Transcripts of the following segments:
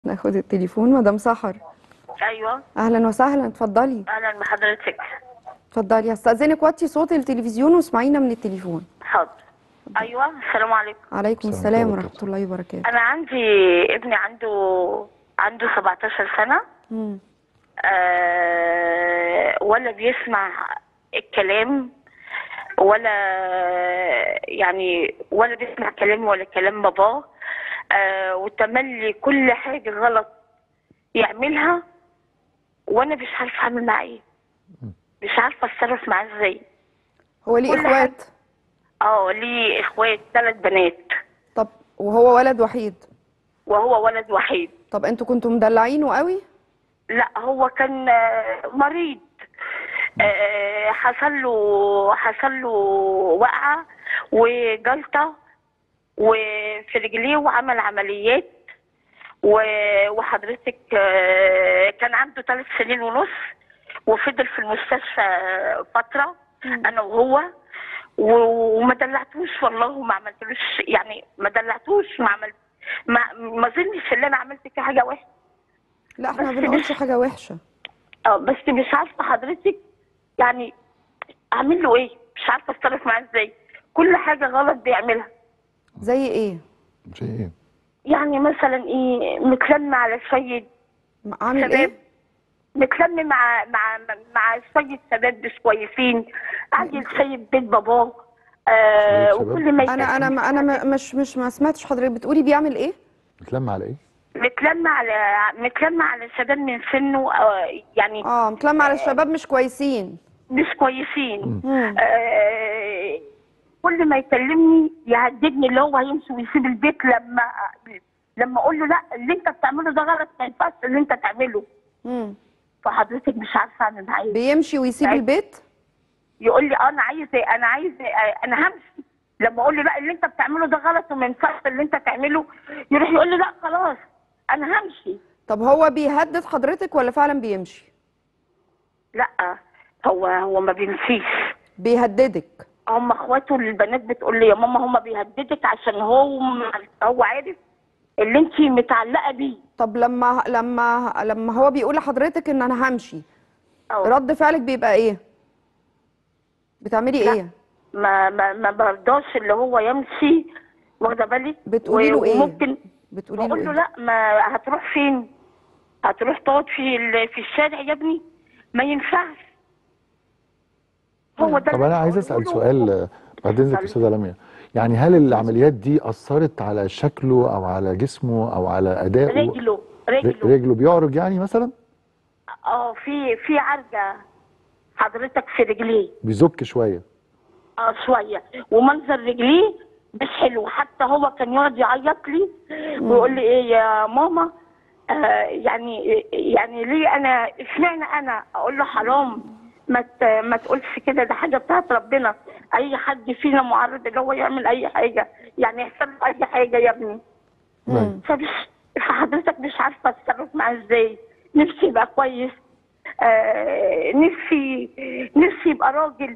ناخد التليفون مدام سحر ايوه اهلا وسهلا اتفضلي اهلا بحضرتك اتفضلي هستأذنك وطي صوت التلفزيون واسمعينا من التليفون حاضر ايوه السلام عليكم عليكم السلام السلام ورحمة ورحمة الله وبركاته انا عندي ابني عنده عنده 17 سنه مم. آه ولا بيسمع الكلام ولا يعني ولا بيسمع كلامي ولا كلام باباه آه وتملي كل حاجه غلط يعملها وانا مش عارفه اعمل معاه ايه مش عارفه اتصرف معاه ازاي هو ليه كل اخوات اه ليه اخوات ثلاث بنات طب وهو ولد وحيد وهو ولد وحيد طب انتوا كنتوا مدلعينه قوي لا هو كان آه، مريض آه، حصل له حصل له وقعه وجلطه وفي رجليه وعمل عمليات و- وحضرتك آه، كان عنده ثلاث سنين ونص وفضل في المستشفى فتره انا وهو و- وما دلعتوش والله وما عملتلوش يعني ما دلعتوش ما عملت ما ما اظنش ان انا عملت فيه حاجه وحشه لا احنا ما بس بنقولش مش- حاجة وحشة اه بس مش عارفه حضرتك يعني اعمل له ايه مش عارفه اتصرف معاه ازاي كل حاجه غلط بيعملها زي ايه زي ايه؟ يعني مثلا ايه متلم على شويه عامل شباب ايه متلم مع مع مع شويه شباب مش كويسين عندي سايب بيت باباه آه شوية شباب؟ وكل ما انا انا يكلمني- انا م- مش مش ما سمعتش حضرتك بتقولي بيعمل ايه بتلم على ايه؟ متلم على متلم على شباب من سنه آه يعني اه متلم على الشباب مش كويسين مش كويسين مم. آه، كل ما يكلمني يهددني اللي هو هيمشي ويسيب البيت لما لما اقول له لا اللي انت بتعمله ده غلط ما ينفعش اللي انت تعمله مم. فحضرتك مش عارفه اعمل معاه ايه بيمشي ويسيب عايز- البيت يقول لي اه انا عايز إيه؟ انا عايز إيه؟ انا همشي لما اقول له لا اللي انت بتعمله ده غلط وما ينفعش اللي انت تعمله يروح يقول لي لا خلاص انا همشي طب هو بيهدد حضرتك ولا فعلا بيمشي لا هو هو ما بيمشيش بيهددك هم اخواته البنات بتقول لي يا ماما هم بيهددك عشان هو هو عارف اللي انت متعلقه بيه طب لما لما لما هو بيقول لحضرتك ان انا همشي أو رد فعلك بيبقى ايه بتعملي لا. ايه ما ما ما برضاش اللي هو يمشي واخده بالك بتقولي له ايه وممكن بتقولي له بقول له ايه لا ما هتروح فين هتروح تقعد في ال- في الشارع يا ابني ما ينفعش هو ده طب اللي انا عايز بقوله اسال له. سؤال آه، بعد اذنك يا استاذه لميا يعني هل العمليات دي اثرت على شكله او على جسمه او على ادائه رجله ر- رجله رجله بيعرج يعني مثلا اه في في عرجه حضرتك في رجليه بيزك شويه اه شويه ومنظر رجليه مش حلو حتى هو كان يقعد يعيط لي ويقول لي ايه يا ماما آه يعني يعني ليه انا اشمعنى انا اقول له حرام ما ت- ما تقولش كده ده حاجه بتاعت ربنا اي حد فينا معرض ان هو يعمل اي حاجه يعني يحصل له اي حاجه يا ابني مم. فمش فحضرتك مش عارفه اتصرف معاه ازاي نفسي يبقى كويس آه نفسي نفسي يبقى راجل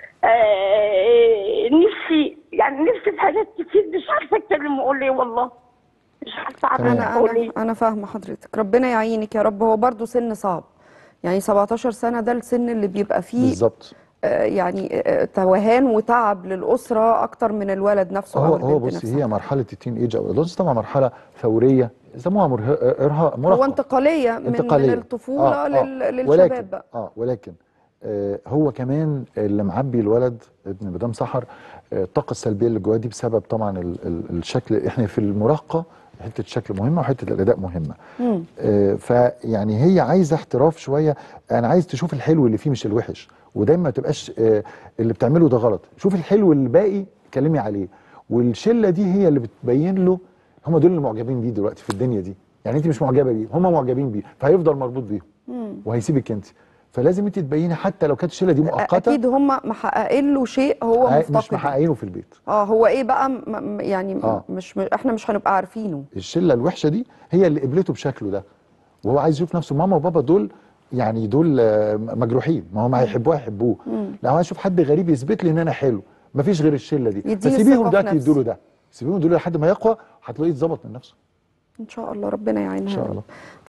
آه نفسي يعني نفسي في حاجات كتير مش عارفه اتكلم واقول ايه والله مش عارفه اعمل تمام. انا اقول انا ايه انا فاهمه حضرتك ربنا يعينك يا رب هو برضو سن صعب يعني 17 سنه ده السن اللي بيبقى فيه بالظبط آه، يعني آه، توهان وتعب للاسره اكتر من الولد نفسه هو او هو البنت بصي نفسها هي مرحله التين ايج او الادولتس طبعا مرحله ثوريه يسموها مرهق ارهاق مراهقه هو انتقاليه من, من انتقالية. الطفوله آه، لل... آه. للشباب ولكن بقى اه ولكن آه هو كمان اللي معبي الولد ابن مدام سحر آه، الطاقه السلبيه اللي جواه دي بسبب طبعا ال ال الشكل احنا في المراهقه حته الشكل مهمه وحته الاداء مهمه مم. آه فيعني هي عايزه احتراف شويه انا عايز تشوف الحلو اللي فيه مش الوحش ودايما ما تبقاش آه اللي بتعمله ده غلط شوف الحلو اللي باقي كلمي عليه والشله دي هي اللي بتبين له هم دول اللي معجبين بيه دلوقتي في الدنيا دي يعني انت مش معجبه بيه هم معجبين بيه فهيفضل مربوط بيهم مم. وهيسيبك انت فلازم انت تبيني حتى لو كانت الشله دي مؤقته اكيد هم محققين له شيء هو هاي- مش مفتقده محققينه في البيت اه هو ايه بقى م- م- يعني آه. مش م- احنا مش هنبقى عارفينه الشله الوحشه دي هي اللي قبلته بشكله ده وهو عايز يشوف نفسه ماما وبابا دول يعني دول آه، مجروحين ما هم هيحبوه هيحبوه لا هو عايز يشوف حد غريب يثبت لي ان انا حلو مفيش غير الشله دي يديه فسيبيهم الثقة في دلوقتي نفسه. يدوا له ده سيبيهم دول لحد ما يقوى هتلاقيه اتظبط من نفسه ان شاء الله ربنا يعينها ان يا شاء رب. الله